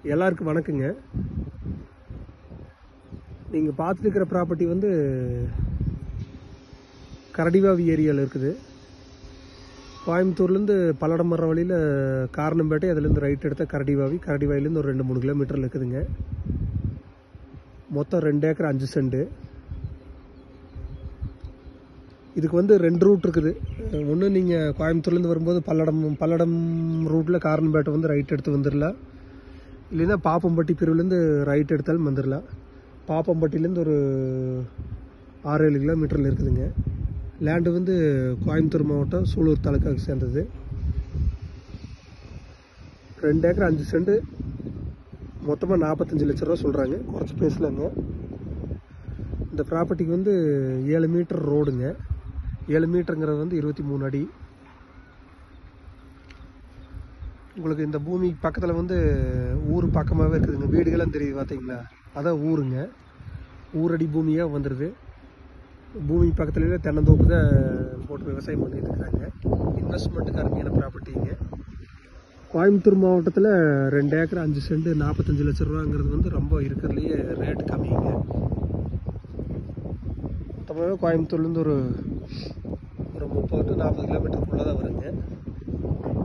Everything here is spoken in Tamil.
எல்லாருக்கும் வணக்கங்க நீங்கள் பார்த்துட்டு இருக்கிற ப்ராப்பர்ட்டி வந்து கரடிவாவி ஏரியாவில் இருக்குது கோயம்புத்தூர்லேருந்து பல்லடம் வர வழியில் காரணம்பேட்டை அதுலேருந்து ரைட் எடுத்த கரடிவாவி கரடிவாயிலேருந்து ஒரு ரெண்டு மூணு கிலோமீட்டரில் இருக்குதுங்க மொத்தம் ரெண்டு ஏக்கர் அஞ்சு சென்ட் இதுக்கு வந்து ரெண்டு ரூட் இருக்குது ஒன்று நீங்கள் கோயம்புத்தூர்லேருந்து வரும்போது பல்லடம் பல்லடம் ரூட்டில் காரணம்பேட்டை வந்து ரைட் எடுத்து வந்துடலாம் இல்லைன்னா பாப்பம்பட்டி பிரிவுலேருந்து ரைட் எடுத்தாலும் வந்துடலாம் பாப்பம்பட்டிலேருந்து ஒரு ஆறு ஏழு கிலோமீட்டரில் இருக்குதுங்க லேண்டு வந்து கோயம்புத்தூர் மாவட்டம் சூலூர் தாலுக்காவுக்கு சேர்ந்தது ரெண்டு ஏக்கர் அஞ்சு சென்ட் மொத்தமாக நாற்பத்தஞ்சு லட்ச ரூபா சொல்கிறாங்க குறைச்சி பேசலாங்க இந்த ப்ராப்பர்ட்டிக்கு வந்து ஏழு மீட்டர் ரோடுங்க ஏழு மீட்டருங்கிறது வந்து இருபத்தி மூணு அடி உங்களுக்கு இந்த பூமி பக்கத்தில் வந்து ஊர் பக்கமாகவே இருக்குதுங்க வீடுகள்லாம் தெரியுது பார்த்தீங்களா அதான் ஊருங்க ஊரடி பூமியாக வந்துடுது பூமி பக்கத்துலேயே தென்னந்தோப்பு தான் போட்டு விவசாயம் பண்ணிட்டு இருக்காங்க இன்வெஸ்ட்மெண்ட்டுக்கு அருமையான ப்ராப்பர்ட்டிங்க கோயம்புத்தூர் மாவட்டத்தில் ரெண்டு ஏக்கர் அஞ்சு சென்ட் நாற்பத்தஞ்சு லட்ச ரூபாங்கிறது வந்து ரொம்ப இருக்கிறதுலையே ரேட் கம்மிங்க மொத்தமாகவே கோயம்புத்தூர்லேருந்து ஒரு ஒரு முப்பது டு நாற்பது கிலோமீட்டருக்குள்ளே தான் வருங்க